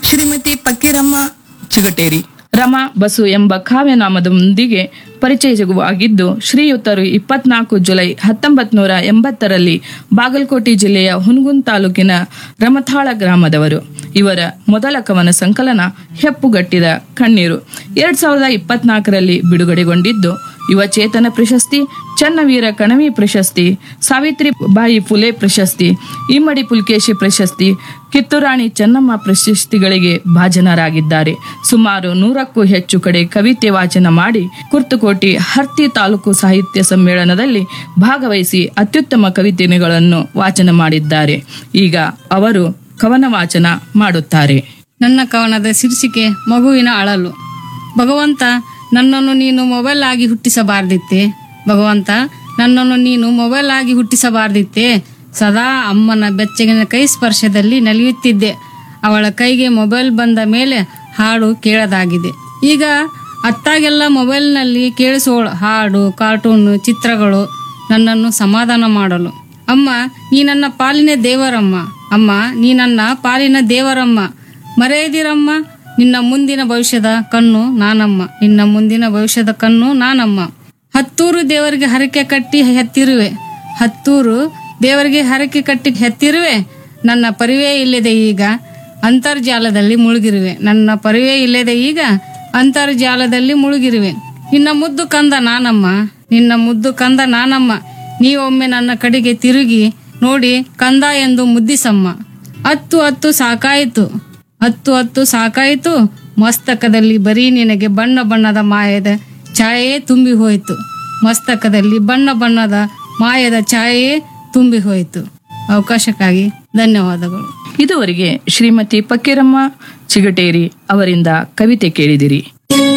ಶ್ರೀಮತಿ ಪಕ್ಕೀರಮ್ಮ ಚಿಗಟೇರಿ ರಮಾ ಬಸು ಎಂಬ ಕಾವ್ಯನಾಮದೊಂದಿಗೆ ಪರಿಚಯವಾಗಿದ್ದು ಶ್ರೀಯುತರು ಇಪ್ಪತ್ನಾಲ್ಕು ಜುಲೈ ಹತ್ತೊಂಬತ್ ನೂರ ಎಂಬತ್ತರಲ್ಲಿ ಬಾಗಲಕೋಟೆ ಜಿಲ್ಲೆಯ ಹುನಗುನ್ ತಾಲೂಕಿನ ರಮಥಾಳ ಗ್ರಾಮದವರು ಇವರ ಮೊದಲ ಕವನ ಸಂಕಲನ ಹೆಪ್ಪುಗಟ್ಟಿದ ಕಣ್ಣೀರು ಎರಡ್ ಸಾವಿರದ ಇಪ್ಪತ್ನಾಲ್ಕರಲ್ಲಿ ಬಿಡುಗಡೆಗೊಂಡಿದ್ದು ಯುವ ಚೇತನ ಪ್ರಶಸ್ತಿ ಚನ್ನವೀರ ಕಣವಿ ಪ್ರಶಸ್ತಿ ಸಾವಿತ್ರಿ ಬಾಯಿ ಫುಲೆ ಪ್ರಶಸ್ತಿ ಇಮ್ಮಡಿ ಪುಲ್ಕೇಶಿ ಪ್ರಶಸ್ತಿ ಕಿತ್ತೂರಾಣಿ ಚೆನ್ನಮ್ಮ ಪ್ರಶಸ್ತಿಗಳಿಗೆ ಭಾಜನರಾಗಿದ್ದಾರೆ ಸುಮಾರು ನೂರಕ್ಕೂ ಹೆಚ್ಚು ಕಡೆ ಕವಿತೆ ವಾಚನ ಮಾಡಿ ಕುರ್ತಕೋಟಿ ಹರ್ತಿ ತಾಲೂಕು ಸಾಹಿತ್ಯ ಸಮ್ಮೇಳನದಲ್ಲಿ ಭಾಗವಹಿಸಿ ಅತ್ಯುತ್ತಮ ಕವಿತೆಗಳನ್ನು ವಾಚನ ಮಾಡಿದ್ದಾರೆ ಈಗ ಅವರು ಕವನ ವಾಚನ ಮಾಡುತ್ತಾರೆ ನನ್ನ ಕವನದ ಶೀರ್ಷಿಕೆ ಮಗುವಿನ ಅಳಲು ಭಗವಂತ ನನ್ನನ್ನು ನೀನು ಮೊಬೈಲ್ ಆಗಿ ಹುಟ್ಟಿಸಬಾರ್ದಿತ್ತೆ ಭಗವಂತ ನನ್ನನ್ನು ನೀನು ಮೊಬೈಲ್ ಆಗಿ ಹುಟ್ಟಿಸಬಾರ್ದಿತ್ತೆ ಸದಾ ಅಮ್ಮನ ಬೆಚ್ಚಗಿನ ಕೈ ಸ್ಪರ್ಶದಲ್ಲಿ ನಲಿಯುತ್ತಿದ್ದೆ ಅವಳ ಕೈಗೆ ಮೊಬೈಲ್ ಬಂದ ಮೇಲೆ ಹಾಡು ಕೇಳದಾಗಿದೆ ಈಗ ಅತ್ತಾಗೆಲ್ಲ ಮೊಬೈಲ್ನಲ್ಲಿ ಕೇಳಿಸೋಳ ಹಾಡು ಕಾರ್ಟೂನ್ ಚಿತ್ರಗಳು ನನ್ನನ್ನು ಸಮಾಧಾನ ಮಾಡಲು ಅಮ್ಮ ನೀ ನನ್ನ ಪಾಲಿನ ದೇವರಮ್ಮ ಅಮ್ಮ ನೀ ನನ್ನ ಪಾಲಿನ ದೇವರಮ್ಮ ಮರೆಯದಿರಮ್ಮ ನಿನ್ನ ಮುಂದಿನ ಭವಿಷ್ಯದ ಕಣ್ಣು ನಾನಮ್ಮ ನಿನ್ನ ಮುಂದಿನ ಭವಿಷ್ಯದ ಕಣ್ಣು ನಾನಮ್ಮ ಹತ್ತೂರು ದೇವರಿಗೆ ಹರಕೆ ಕಟ್ಟಿ ಹೆತ್ತಿರುವೆ ಹತ್ತೂರು ದೇವರಿಗೆ ಹರಕೆ ಕಟ್ಟಿ ಹೆತ್ತಿರುವೆ ನನ್ನ ಪರಿವೇ ಇಲ್ಲದೆ ಈಗ ಅಂತರ್ಜಾಲದಲ್ಲಿ ಮುಳುಗಿರುವೆ ನನ್ನ ಪರಿವೇ ಇಲ್ಲದೆ ಈಗ ಅಂತರ್ಜಾಲದಲ್ಲಿ ಮುಳುಗಿರುವೆ ನಿನ್ನ ಮುದ್ದು ಕಂದ ನಾನಮ್ಮ ನಿನ್ನ ಮುದ್ದು ಕಂದ ನಾನಮ್ಮ ನೀವೊಮ್ಮೆ ನನ್ನ ಕಡೆಗೆ ತಿರುಗಿ ನೋಡಿ ಕಂದ ಎಂದು ಮುದ್ದಿಸಮ್ಮ ಹತ್ತು ಹತ್ತು ಸಾಕಾಯಿತು ಹತ್ತು ಹತ್ತು ಸಾಕಾಯಿತು ಮಸ್ತಕದಲ್ಲಿ ಬರೀ ನಿನಗೆ ಬಣ್ಣ ಬಣ್ಣದ ಮಾಯದ ಛಾಯೆಯೇ ತುಂಬಿ ಹೋಯಿತು ಮಸ್ತಕದಲ್ಲಿ ಬಣ್ಣ ಬಣ್ಣದ ಮಾಯದ ಛಾಯೆಯೇ ತುಂಬಿ ಹೋಯಿತು ಅವಕಾಶಕ್ಕಾಗಿ ಧನ್ಯವಾದಗಳು ಇದುವರೆಗೆ ಶ್ರೀಮತಿ ಪಕ್ಕೀರಮ್ಮ ಚಿಗಟೇರಿ ಅವರಿಂದ ಕವಿತೆ ಕೇಳಿದಿರಿ